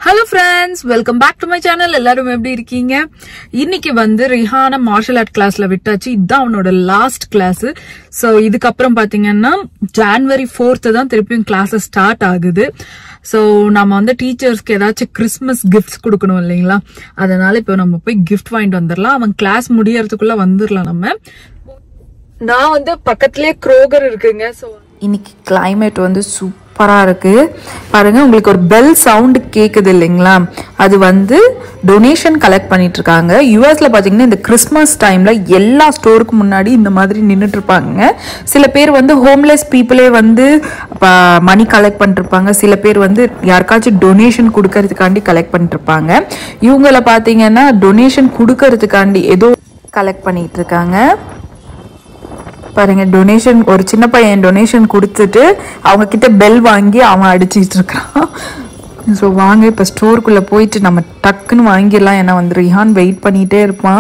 Hello friends welcome back to my channel எல்லாரும் எப்படி இருக்கீங்க இன்னைக்கு வந்து ரிஹான மார்ஷல் ஆர்ட் கிளாஸ்ல விட்டாச்சு இதுதான் அவனோட லாஸ்ட் கிளாஸ் ஸோ இதுக்கப்புறம் பாத்தீங்கன்னா ஜான்வரி ஃபோர்த்து தான் திருப்பியும் கிளாஸஸ் ஸ்டார்ட் ஆகுது ஸோ நம்ம வந்து டீச்சர்ஸ்க்கு ஏதாச்சும் கிறிஸ்மஸ் கிஃப்ட்ஸ் கொடுக்கணும் இல்லைங்களா அதனால இப்போ நம்ம போய் கிஃப்ட் வாங்கிட்டு வந்துடலாம் அவன் கிளாஸ் முடியறதுக்குள்ள வந்துடலாம் நம்ம நான் வந்து பக்கத்துலயே குரோகர் இருக்குங்க ஸோ இன்னைக்கு climate வந்து சூப்பராக இருக்குது பாருங்கள் உங்களுக்கு ஒரு பெல் சவுண்டு கேட்குது இல்லைங்களா அது வந்து டொனேஷன் கலெக்ட் பண்ணிட்டு இருக்காங்க யூஎஸில் பார்த்தீங்கன்னா இந்த கிறிஸ்மஸ் டைமில் எல்லா ஸ்டோருக்கு முன்னாடி இந்த மாதிரி நின்றுட்டு இருப்பாங்க சில பேர் வந்து ஹோம்லெஸ் பீப்புளே வந்து மணி கலெக்ட் பண்ணிருப்பாங்க சில பேர் வந்து யாருக்காச்சும் டொனேஷன் கொடுக்கறதுக்காண்டி கலெக்ட் பண்ணிருப்பாங்க இவங்கள பார்த்தீங்கன்னா டொனேஷன் கொடுக்கறதுக்காண்டி ஏதோ கலெக்ட் பண்ணிட்டு இருக்காங்க பாருங்க டொனேஷன் ஒரு சின்ன பையன் டொனேஷன் கொடுத்துட்டு அவங்க கிட்ட பெல் வாங்கி அவன் அடிச்சிட்டு இருக்கான் ஸோ வாங்க இப்போ ஸ்டோருக்குள்ளே போயிட்டு நம்ம டக்குன்னு வாங்கிடலாம் ஏன்னா வந்து ரிஹான் வெயிட் பண்ணிகிட்டே இருப்பான்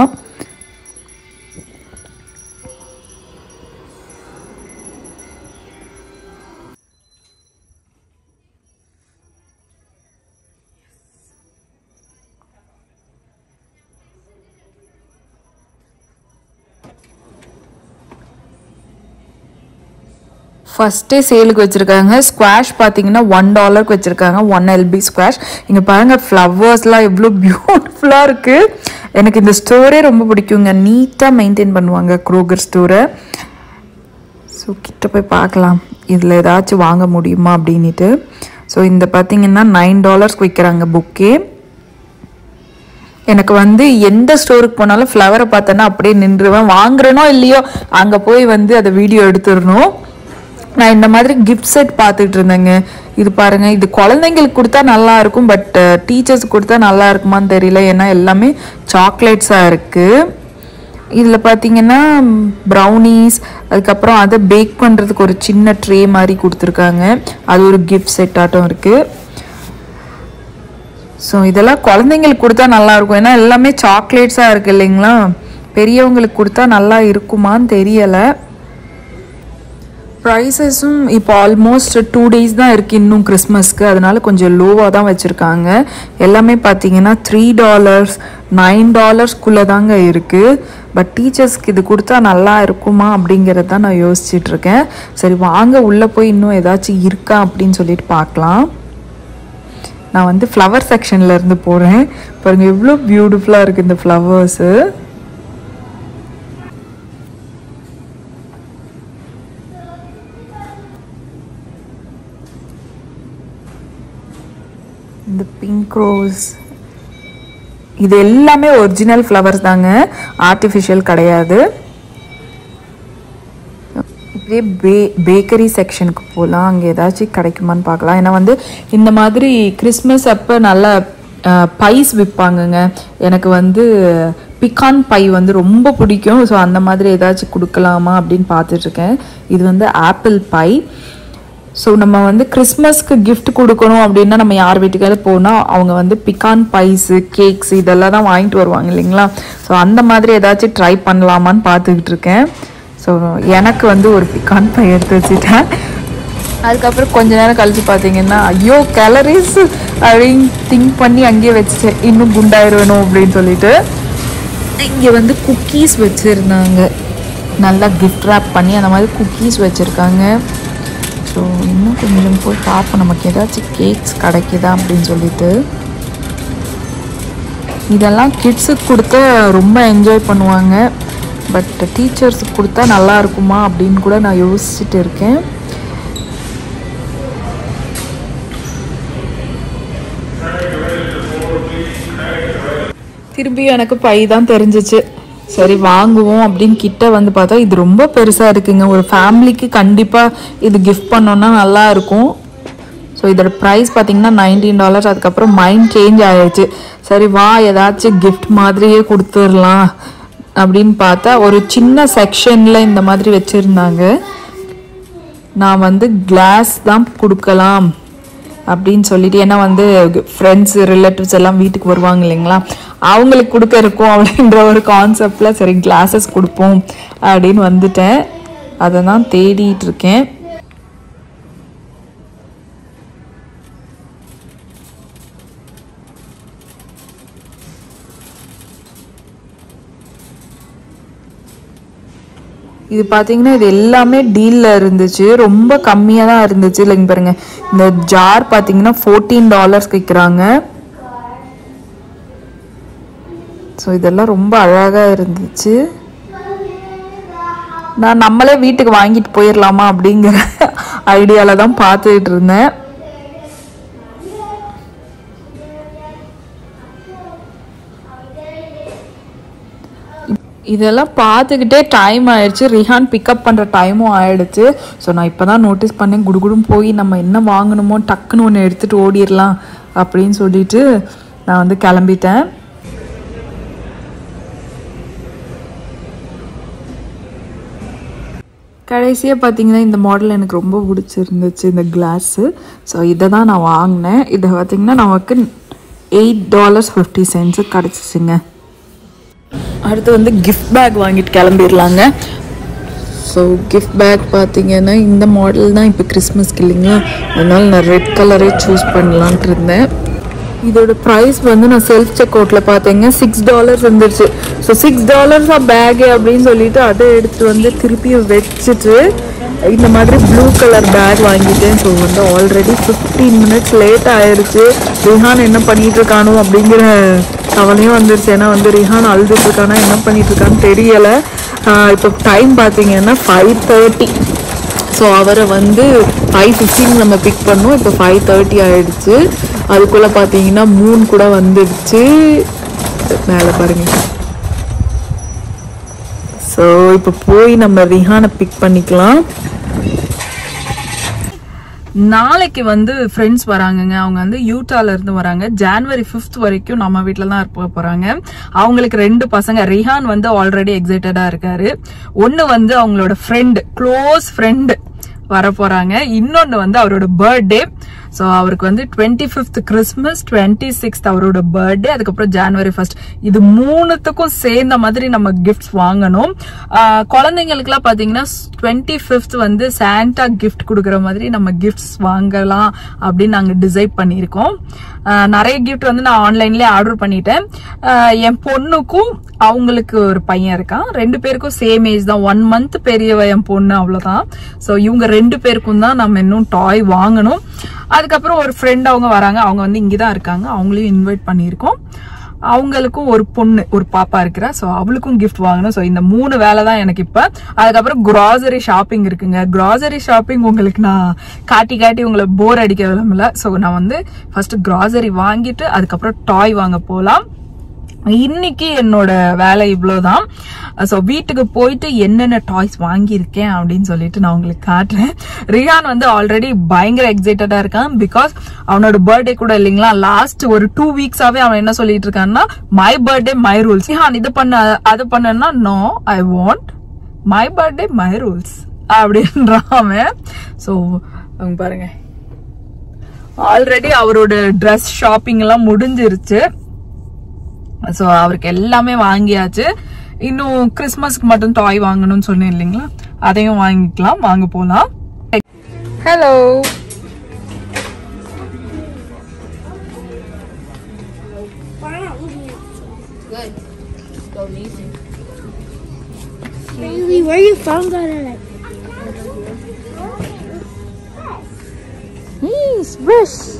ஃபஸ்ட்டே சேலுக்கு வச்சுருக்காங்க ஸ்குவாஷ் பார்த்தீங்கன்னா ஒன் டாலருக்கு வச்சுருக்காங்க ஒன் எல்பி ஸ்குவாஷ் இங்கே பாருங்கள் ஃப்ளவர்ஸ்லாம் எவ்வளோ பியூட்டிஃபுல்லாக இருக்குது எனக்கு இந்த ஸ்டோரே ரொம்ப பிடிக்குங்க நீட்டாக மெயின்டைன் பண்ணுவாங்க க்ரோகர் ஸ்டோரை ஸோ கிட்ட போய் பார்க்கலாம் இதில் ஏதாச்சும் வாங்க முடியுமா அப்படின்ட்டு ஸோ இந்த பார்த்தீங்கன்னா நைன் டாலர்ஸ்க்கு விற்கிறாங்க புக்கே எனக்கு வந்து எந்த ஸ்டோருக்கு போனாலும் ஃப்ளவரை பார்த்தேன்னா அப்படியே நின்றுவேன் வாங்குறேனோ இல்லையோ அங்கே போய் வந்து அதை வீடியோ எடுத்துடணும் நான் இந்த மாதிரி கிஃப்ட் செட் பார்த்துட்டு இருந்தேங்க இது பாருங்க இது குழந்தைங்களுக்கு கொடுத்தா நல்லா இருக்கும் பட் டீச்சர்ஸ் கொடுத்தா நல்லா இருக்குமான்னு தெரியல ஏன்னா எல்லாமே சாக்லேட்ஸாக இருக்குது இதில் பார்த்தீங்கன்னா ப்ரௌனீஸ் அதுக்கப்புறம் அதை பேக் பண்ணுறதுக்கு ஒரு சின்ன ட்ரே மாதிரி கொடுத்துருக்காங்க அது ஒரு கிஃப்ட் செட் ஆட்டம் இருக்குது ஸோ இதெல்லாம் குழந்தைங்களுக்கு கொடுத்தா நல்லா இருக்கும் ஏன்னா எல்லாமே சாக்லேட்ஸாக இருக்கு இல்லைங்களா பெரியவங்களுக்கு கொடுத்தா நல்லா இருக்குமான்னு தெரியலை ப்ரைஸஸும் இப்போ ஆல்மோஸ்ட் டூ டேஸ் தான் இருக்குது இன்னும் கிறிஸ்மஸ்க்கு அதனால கொஞ்சம் லோவாக தான் வச்சுருக்காங்க எல்லாமே பார்த்தீங்கன்னா த்ரீ டாலர்ஸ் நைன் டாலர்ஸ்க்குள்ளே தாங்க இருக்குது பட் டீச்சர்ஸ்க்கு இது கொடுத்தா நல்லா இருக்குமா அப்படிங்கிறத தான் நான் யோசிச்சுட்டு இருக்கேன் சரி வாங்க உள்ளே போய் இன்னும் ஏதாச்சும் இருக்கா அப்படின்னு சொல்லிட்டு பார்க்கலாம் நான் வந்து ஃப்ளவர் செக்ஷனில் இருந்து போகிறேன் பாருங்க எவ்வளோ பியூட்டிஃபுல்லாக இருக்குது இந்த ஃப்ளவர்ஸு இந்த பிங்க் ரோஸ் இது எல்லாமே ஒரிஜினல் ஃப்ளவர்ஸ் தாங்க ஆர்டிஃபிஷியல் கிடையாது இப்படியே பே பேக்கரி செக்ஷனுக்கு போகலாம் அங்கே ஏதாச்சும் கிடைக்குமான்னு பார்க்கலாம் ஏன்னா வந்து இந்த மாதிரி கிறிஸ்மஸ் அப்போ நல்லா பைஸ் விற்பாங்கங்க எனக்கு வந்து பிகான் பை வந்து ரொம்ப பிடிக்கும் ஸோ அந்த மாதிரி ஏதாச்சும் கொடுக்கலாமா அப்படின்னு பார்த்துட்ருக்கேன் இது வந்து ஆப்பிள் பை ஸோ நம்ம வந்து கிறிஸ்மஸ்க்கு gift கொடுக்கணும் அப்படின்னா நம்ம யார் வீட்டுக்காவது போனால் அவங்க வந்து பிகான் பைஸு கேக்ஸ் இதெல்லாம் தான் வாங்கிட்டு வருவாங்க இல்லைங்களா ஸோ அந்த மாதிரி ஏதாச்சும் ட்ரை பண்ணலாமான்னு பார்த்துக்கிட்டு இருக்கேன் ஸோ எனக்கு வந்து ஒரு பிகான் பை எடுத்து வச்சுட்டேன் அதுக்கப்புறம் கொஞ்ச நேரம் கழிச்சு பார்த்தீங்கன்னா ஐயோ கேலரிஸ் அப்படின்னு திங்க் பண்ணி அங்கேயே வச்சுட்டேன் இன்னும் குண்டாயிருவேணும் அப்படின்னு சொல்லிட்டு இங்கே வந்து குக்கீஸ் வச்சுருந்தாங்க நல்லா கிஃப்ட் ரேப் பண்ணி அந்த மாதிரி குக்கீஸ் வச்சுருக்காங்க ஸோ இன்னும் கொஞ்சம் போய் பார்ப்போம் நமக்கு ஏதாச்சும் கேக்ஸ் கிடைக்குதா அப்படின்னு சொல்லிட்டு இதெல்லாம் கிட்ஸுக்கு கொடுத்தா ரொம்ப என்ஜாய் பண்ணுவாங்க பட் டீச்சர்ஸுக்கு கொடுத்தா நல்லா இருக்குமா அப்படின்னு கூட நான் யோசிச்சுட்டு இருக்கேன் திரும்பி எனக்கு பை தான் தெரிஞ்சிச்சு சரி வாங்குவோம் அப்படின்னு கிட்ட வந்து பார்த்தா இது ரொம்ப பெருசாக இருக்குங்க ஒரு ஃபேமிலிக்கு கண்டிப்பாக இது கிஃப்ட் பண்ணோன்னா நல்லா இருக்கும் ஸோ இதோட ப்ரைஸ் பார்த்தீங்கன்னா நைன்டீன் டாலர்ஸ் அதுக்கப்புறம் மைண்ட் சேஞ்ச் ஆயிடுச்சு சரி வா ஏதாச்சும் கிஃப்ட் மாதிரியே கொடுத்துடலாம் அப்படின்னு பார்த்தா ஒரு சின்ன செக்ஷனில் இந்த மாதிரி வச்சுருந்தாங்க நான் வந்து கிளாஸ் தான் கொடுக்கலாம் அப்படின்னு சொல்லிட்டு ஏன்னா வந்து ஃப்ரெண்ட்ஸ் ரிலேட்டிவ்ஸ் எல்லாம் வீட்டுக்கு வருவாங்க இல்லைங்களா அவங்களுக்கு கொடுக்க இருக்கும் அப்படின்ற ஒரு கான்செப்டில் சரி கிளாஸஸ் கொடுப்போம் அப்படின்னு வந்துட்டேன் அதை தான் தேடிட்டு இருக்கேன் இது பார்த்தீங்கன்னா இது எல்லாமே டீலில் இருந்துச்சு ரொம்ப கம்மியாக தான் இருந்துச்சு இல்லைங்க பாருங்க இந்த ஜார் பார்த்தீங்கன்னா ஃபோர்டீன் டாலர்ஸ் விற்கிறாங்க ஸோ இதெல்லாம் ரொம்ப அழகாக இருந்துச்சு நான் நம்மளே வீட்டுக்கு வாங்கிட்டு போயிடலாமா அப்படிங்கிற ஐடியாவில் தான் பார்த்துட்டு இருந்தேன் இதெல்லாம் பார்த்துக்கிட்டே டைம் ஆயிடுச்சு ரிஹான் பிக்கப் பண்ணுற டைமும் ஆயிடுச்சு ஸோ நான் இப்போ தான் நோட்டீஸ் பண்ணேன் குடுகுடும் போய் நம்ம என்ன வாங்கணுமோ டக்குன்னு ஒன்று எடுத்துகிட்டு ஓடிடலாம் அப்படின்னு சொல்லிட்டு நான் வந்து கிளம்பிட்டேன் கடைசியாக பார்த்தீங்கன்னா இந்த மாடல் எனக்கு ரொம்ப பிடிச்சிருந்துச்சு இந்த கிளாஸு ஸோ இதை தான் நான் வாங்கினேன் இதை பார்த்தீங்கன்னா நமக்கு எயிட் டாலர்ஸ் ஃபிஃப்டி சென்ட்ஸு கிடச்சிச்சுங்க அடுத்து வந்து கிஃப்ட் பேக் வாங்கிட்டு கிளம்பிடலாங்க ஸோ கிஃப்ட் பேக் பார்த்தீங்கன்னா இந்த மாடல் தான் இப்போ கிறிஸ்மஸ்க்கு இல்லைங்களா அதனால நான் ரெட் கலரே சூஸ் பண்ணலான்ட்டு இருந்தேன் இதோட ப்ரைஸ் வந்து நான் செல்ஃப் செக் அவுட்டில் பார்த்தேங்க சிக்ஸ் டாலர்ஸ் வந்துருச்சு ஸோ சிக்ஸ் டாலர்ஸாக பேகு அப்படின்னு சொல்லிட்டு அதை எடுத்துட்டு வந்து திருப்பியும் வச்சுட்டு இந்த மாதிரி ப்ளூ கலர் பேக் வாங்கிட்டேன் ஸோ வந்து ஆல்ரெடி ஃபிஃப்டீன் மினிட்ஸ் லேட் ஆயிருச்சு ரிஹான் என்ன பண்ணிட்டு இருக்கானோ அப்படிங்கிற கவலையும் வந்துருச்சு ஏன்னா வந்து ரிஹான் அழுதுட்டு இருக்கானா என்ன பண்ணிட்டு இருக்கான்னு தெரியலை இப்போ டைம் பார்த்தீங்கன்னா ஃபைவ் தேர்ட்டி ஸோ அவரை வந்து ஃபைவ் ஃபிஃப்டீன் நம்ம பிக் பண்ணோம் இப்போ ஃபைவ் தேர்ட்டி ஆயிடுச்சு அதுக்குள்ளே பார்த்தீங்கன்னா மூணு கூட வந்துடுச்சு மேலே பாருங்க ஸோ இப்போ போய் நம்ம ரிஹானை பிக் பண்ணிக்கலாம் நாளைக்கு வந்து ஃப்ரெண்ட்ஸ் வராங்கங்க அவங்க வந்து யூட்டால இருந்து வராங்க ஜான்வரி 5th வரைக்கும் நம்ம வீட்ல தான் இருக்க போறாங்க அவங்களுக்கு ரெண்டு பசங்க ரிஹான் வந்து ஆல்ரெடி எக்ஸைட்டடா இருக்காரு ஒன்னு வந்து அவங்களோட ஃப்ரெண்ட் க்ளோஸ் ஃப்ரெண்ட் வர போறாங்க இன்னொன்னு வந்து அவரோட பர்த்டே ஸோ அவருக்கு வந்து twenty fifth Christmas twenty sixth அவரோட பர்த்டே அதுக்கப்புறம் ஜான்வரி ஃபர்ஸ்ட் இது மூணுத்துக்கும் சேர்ந்த மாதிரி நம்ம கிஃப்ட்ஸ் வாங்கணும் ஆஹ் குழந்தைங்களுக்குலாம் பார்த்தீங்கன்னா டுவெண்ட்டி ஃபிஃப்த் வந்து சாண்டா கிஃப்ட் கொடுக்குற மாதிரி நம்ம கிஃப்ட்ஸ் வாங்கலாம் அப்படின்னு நாங்கள் டிசைட் பண்ணியிருக்கோம் ஆஹ் நிறைய கிஃப்ட் வந்து நான் ஆன்லைன்லேயே ஆர்டர் பண்ணிட்டேன் ஆஹ் என் பொண்ணுக்கும் அவங்களுக்கு ஒரு பையன் இருக்கான் ரெண்டு பேருக்கும் சேம் ஏஜ் தான் ஒன் மந்த் பெரியவ என் பொண்ணு அவ்வளவுதான் ஸோ இவங்க ரெண்டு பேருக்கும் தான் நம்ம இன்னும் டாய் வாங்கணும் அதுக்கப்புறம் ஒரு ஃப்ரெண்ட் அவங்க வராங்க அவங்க வந்து இங்கே தான் இருக்காங்க அவங்களையும் இன்வைட் பண்ணியிருக்கோம் அவங்களுக்கும் ஒரு பொண்ணு ஒரு பாப்பா இருக்கிறா ஸோ அவளுக்கும் கிஃப்ட் வாங்கணும் ஸோ இந்த மூணு வேலை தான் எனக்கு இப்போ அதுக்கப்புறம் கிராசரி ஷாப்பிங் இருக்குங்க கிராசரி ஷாப்பிங் உங்களுக்கு நான் காட்டி காட்டி உங்களை போர் அடிக்க விரும்பல ஸோ நான் வந்து ஃபர்ஸ்ட் கிராசரி வாங்கிட்டு அதுக்கப்புறம் டாய் வாங்க போகலாம் இன்னைக்கு என்னோட வேலை இவ்வளவுதான் ஸோ வீட்டுக்கு போயிட்டு என்னென்ன டாய்ஸ் வாங்கியிருக்கேன் அப்படின்னு சொல்லிட்டு நான் உங்களுக்கு காட்டுறேன் ரியான் வந்து ஆல்ரெடி பயங்கர எக்ஸைட்டடா இருக்கான் பிகாஸ் அவனோட பர்த்டே கூட இல்லைங்களா லாஸ்ட் ஒரு டூ வீக்ஸாவே அவன் என்ன சொல்லிட்டு இருக்கான்னா my birthday my rules Rihan இது பண்ண அது பண்ணனா no I want my birthday my rules அப்படின்றான் அவன் ஸோ அவங்க பாருங்க ஆல்ரெடி அவரோட ட்ரெஸ் ஷாப்பிங் எல்லாம் முடிஞ்சிருச்சு ஸோ அவருக்கு எல்லாமே வாங்கியாச்சு இன்னும் கிறிஸ்மஸ்க்கு மட்டும் டாய் வாங்கணும்னு சொன்னேன் இல்லைங்களா அதையும் வாங்கிக்கலாம் வாங்க போலாம் hello Bailey, where you from that at? Wish.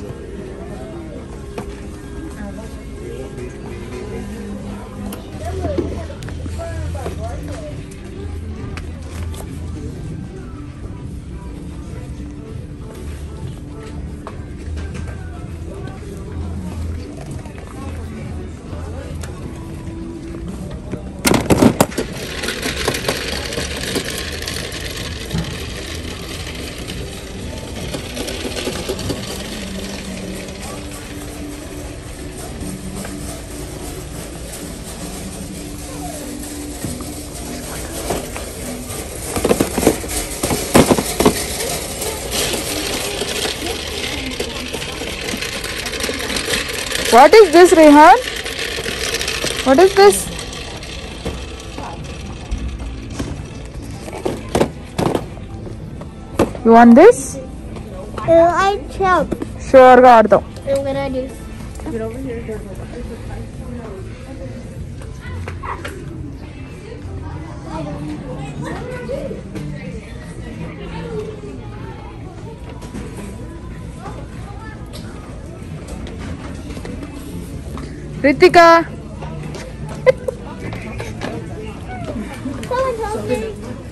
What is this, Rehan? What is this? You want this? Uh, I choke. Sure గా ఆడతాం I'm gonna do. Rithika Someone help me.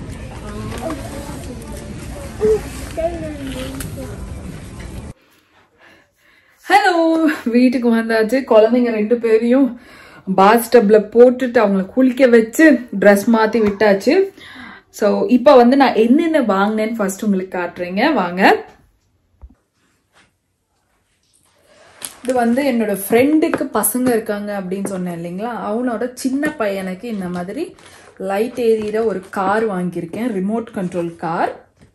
Hello வீட்டுக்கு வந்தாச்சு குழந்தைங்க ரெண்டு பேரையும் பாத் டப்ல போட்டுட்டு அவங்கள குளிக்க வச்சு ட்ரெஸ் மாத்தி விட்டாச்சு ஸோ இப்போ வந்து நான் என்னென்ன வாங்கினேன்னு ஃபர்ஸ்ட் உங்களுக்கு காட்டுறேங்க வாங்க இது வந்து என்னோட ஃப்ரெண்டுக்கு பசங்க இருக்காங்க அப்படின்னு சொன்னேன் இல்லைங்களா அவனோட சின்ன பையனுக்கு இந்த மாதிரி லைட் ஏரியிற ஒரு கார் வாங்கியிருக்கேன் ரிமோட் கண்ட்ரோல் கார்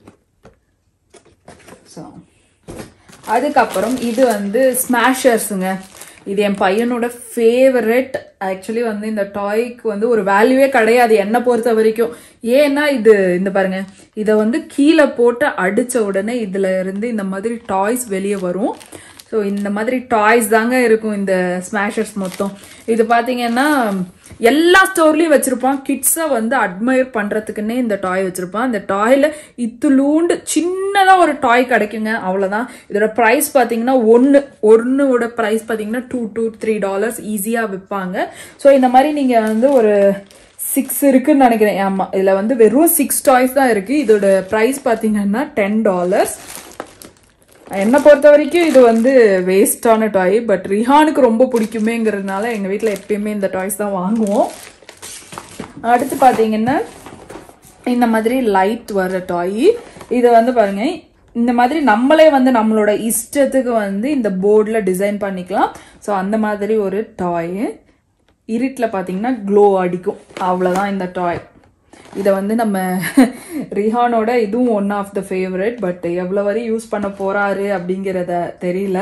ஸோ அதுக்கப்புறம் இது வந்து ஸ்மாஷர்ஸுங்க இது என் பையனோட ஃபேவரட் ஆக்சுவலி வந்து இந்த டாய்க்கு வந்து ஒரு வேல்யூவே கிடையாது என்னை பொறுத்த வரைக்கும் ஏன்னா இது இந்த பாருங்க இதை வந்து கீழே போட்டு அடிச்ச உடனே இதுல இருந்து இந்த மாதிரி டாய்ஸ் வெளியே வரும் ஸோ இந்த மாதிரி டாய்ஸ் தாங்க இருக்கும் இந்த ஸ்மாஷர்ஸ் மொத்தம் இது பார்த்தீங்கன்னா எல்லா ஸ்டோர்லயும் வச்சிருப்பான் கிட்ஸை வந்து அட்மையர் பண்றதுக்குன்னே இந்த டாய் வச்சிருப்பான் இந்த டாய்ல இத்துலூண்டு சின்னதா ஒரு டாய் கிடைக்குங்க அவ்வளவுதான் இதோட ப்ரைஸ் பார்த்தீங்கன்னா ஒன்று ஒன்னோட ப்ரைஸ் பார்த்தீங்கன்னா டூ டூ த்ரீ டாலர்ஸ் ஈஸியாக விற்பாங்க ஸோ இந்த மாதிரி நீங்க வந்து ஒரு சிக்ஸ் இருக்குன்னு நினைக்கிறேன் ஆமா இதுல வந்து வெறும் சிக்ஸ் டாய்ஸ் தான் இருக்கு இதோட ப்ரைஸ் பார்த்தீங்கன்னா டென் டாலர்ஸ் என்னை பொறுத்த வரைக்கும் இது வந்து வேஸ்டான டாய் பட் ரிஹானுக்கு ரொம்ப பிடிக்குமேங்கிறதுனால எங்கள் வீட்டில் எப்பயுமே இந்த டாய்ஸ் தான் வாங்குவோம் அடுத்து பார்த்தீங்கன்னா இந்த மாதிரி லைட் வர டாய் இது வந்து பாருங்க இந்த மாதிரி நம்மளே வந்து நம்மளோட இஷ்டத்துக்கு வந்து இந்த போர்டில் டிசைன் பண்ணிக்கலாம் ஸோ அந்த மாதிரி ஒரு டாய் இருட்டில் பார்த்தீங்கன்னா க்ளோ அடிக்கும் அவ்வளோதான் இந்த டாய் இதை வந்து நம்ம ரிஹானோட இதுவும் one of the favourite but எவ்வளோ வரை யூஸ் பண்ண போறாரு அப்படிங்கிறத தெரியல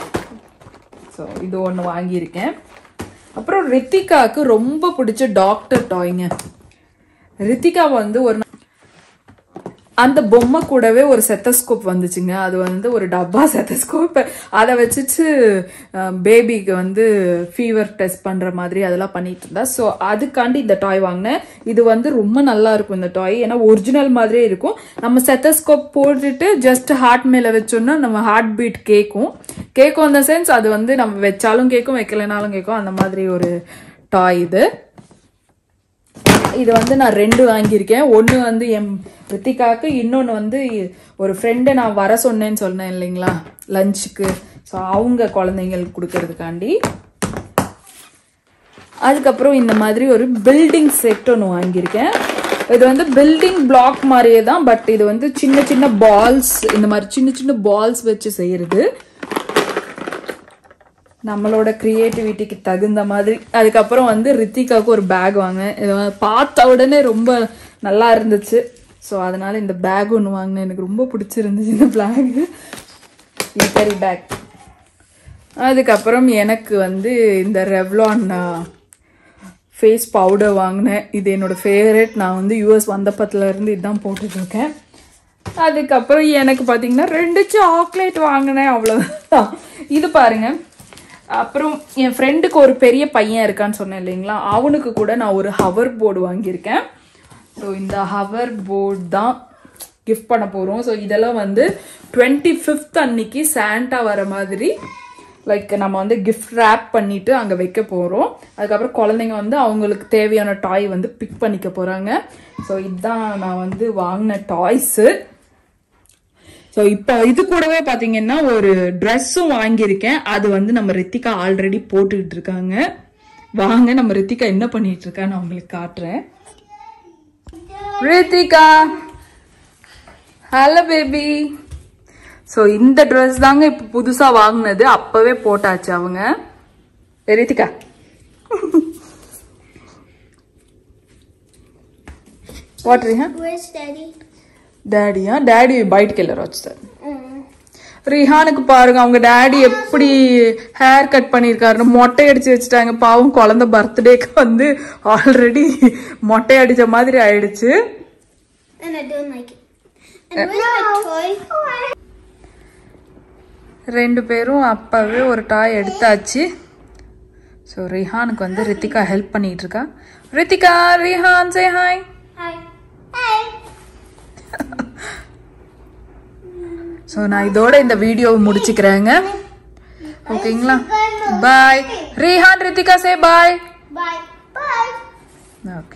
ஸோ இது ஒன்று வாங்கியிருக்கேன் அப்புறம் ரித்திகாவுக்கு ரொம்ப பிடிச்ச டாக்டர் டாய்ங்க ரித்திகா வந்து ஒரு நா- அந்த பொம்மை கூடவே ஒரு செத்தஸ்கோப் வந்துச்சுங்க அது வந்து ஒரு டப்பா செத்தஸ்கோப் அதை வச்சுட்டு பேபிக்கு வந்து ஃபீவர் டெஸ்ட் பண்ற மாதிரி அதெல்லாம் பண்ணிட்டு இருந்தா ஸோ அதுக்காண்டி இந்த டாய் வாங்கினேன் இது வந்து ரொம்ப நல்லா இருக்கும் இந்த டாய் ஏன்னா ஒரிஜினல் மாதிரியே இருக்கும் நம்ம செத்தஸ்கோப் போட்டுட்டு ஜஸ்ட் ஹார்ட் மேல வச்சோம்னா நம்ம ஹார்ட் பீட் கேட்கும் கேட்கும் அந்த சென்ஸ் அது வந்து நம்ம வச்சாலும் கேட்கும் வைக்கலைனாலும் கேட்கும் அந்த மாதிரி ஒரு டாய் இது இது வந்து நான் ரெண்டு வாங்கியிருக்கேன் ஒன்று வந்து என் ரித்திகாக்கு இன்னொன்று வந்து ஒரு ஃப்ரெண்டை நான் வர சொன்னேன்னு சொன்னேன் இல்லைங்களா லஞ்சுக்கு ஸோ அவங்க குழந்தைங்களுக்கு கொடுக்கறதுக்காண்டி அதுக்கப்புறம் இந்த மாதிரி ஒரு பில்டிங் செட் ஒன்று வாங்கியிருக்கேன் இது வந்து பில்டிங் பிளாக் மாதிரியே தான் பட் இது வந்து சின்ன சின்ன பால்ஸ் இந்த மாதிரி சின்ன சின்ன பால்ஸ் வச்சு செய்யறது நம்மளோட கிரியேட்டிவிட்டிக்கு தகுந்த மாதிரி அதுக்கப்புறம் வந்து ரித்திகாவுக்கு ஒரு பேக் வாங்கினேன் இதை வந்து பார்த்த உடனே ரொம்ப நல்லா இருந்துச்சு ஸோ அதனால இந்த பேக் ஒன்று வாங்கினேன் எனக்கு ரொம்ப பிடிச்சிருந்துச்சு இந்த பேக் லிட்டரி பேக் அதுக்கப்புறம் எனக்கு வந்து இந்த ரெவ்லான் ஃபேஸ் பவுடர் வாங்கினேன் இது என்னோட ஃபேவரட் நான் வந்து யூஎஸ் வந்தப்பத்துல இருந்து இதுதான் போட்டுட்டு இருக்கேன் அதுக்கப்புறம் எனக்கு பார்த்தீங்கன்னா ரெண்டு சாக்லேட் வாங்கினேன் அவ்வளோதான் இது பாருங்க அப்புறம் என் ஃப்ரெண்டுக்கு ஒரு பெரிய பையன் இருக்கான்னு சொன்னேன் இல்லைங்களா அவனுக்கு கூட நான் ஒரு ஹவர் போர்டு வாங்கியிருக்கேன் ஸோ இந்த ஹவர் போர்டு தான் கிஃப்ட் பண்ண போகிறோம் ஸோ இதெல்லாம் வந்து டுவெண்ட்டி ஃபிஃப்த் அன்னைக்கு சாண்டா வர மாதிரி லைக் நம்ம வந்து கிஃப்ட் ரேப் பண்ணிட்டு அங்கே வைக்க போகிறோம் அதுக்கப்புறம் குழந்தைங்க வந்து அவங்களுக்கு தேவையான டாய் வந்து பிக் பண்ணிக்க போகிறாங்க ஸோ இதுதான் நான் வந்து வாங்கின டாய்ஸு ஸோ இப்போ இது கூடவே பார்த்தீங்கன்னா ஒரு ட்ரெஸ்ஸும் வாங்கியிருக்கேன் அது வந்து நம்ம ரித்திகா ஆல்ரெடி போட்டுக்கிட்டு இருக்காங்க வாங்க நம்ம ரித்திகா என்ன பண்ணிட்டு இருக்கா நான் உங்களுக்கு காட்டுறேன் ரித்திகா ஹலோ பேபி ஸோ இந்த ட்ரெஸ் தாங்க இப்போ புதுசாக வாங்கினது அப்பவே போட்டாச்சு அவங்க ரித்திகா వాట్ రిహా Where's Daddy? డాడీయా డాడీ బయటికి వెళ్ళారు వచ్చారు Mm. ரிஹானுக்கு பாருங்க அவங்க டாடி எப்படி ஹேர் கட் பண்ணியிருக்காருன்னு மொட்டை அடிச்சு வச்சுட்டாங்க பாவம் குழந்தை பர்த்டேக்கு வந்து ஆல்ரெடி மொட்டை அடிச்ச மாதிரி ஆயிடுச்சு And I don't like it. And where's my toy? ரெண்டு பேரும் அப்பவே ஒரு டாய் எடுத்தாச்சு ஸோ ரிஹானுக்கு வந்து ரித்திகா ஹெல்ப் பண்ணிட்டு இருக்கா Rithika Rihan say hi Hi. Hi. So நான் இதோட இந்த வீடியோவை முடிச்சுக்கிறேங்க ஓகேங்களா Got No. Bye Rehan Rithika say bye Bye. Bye. Okay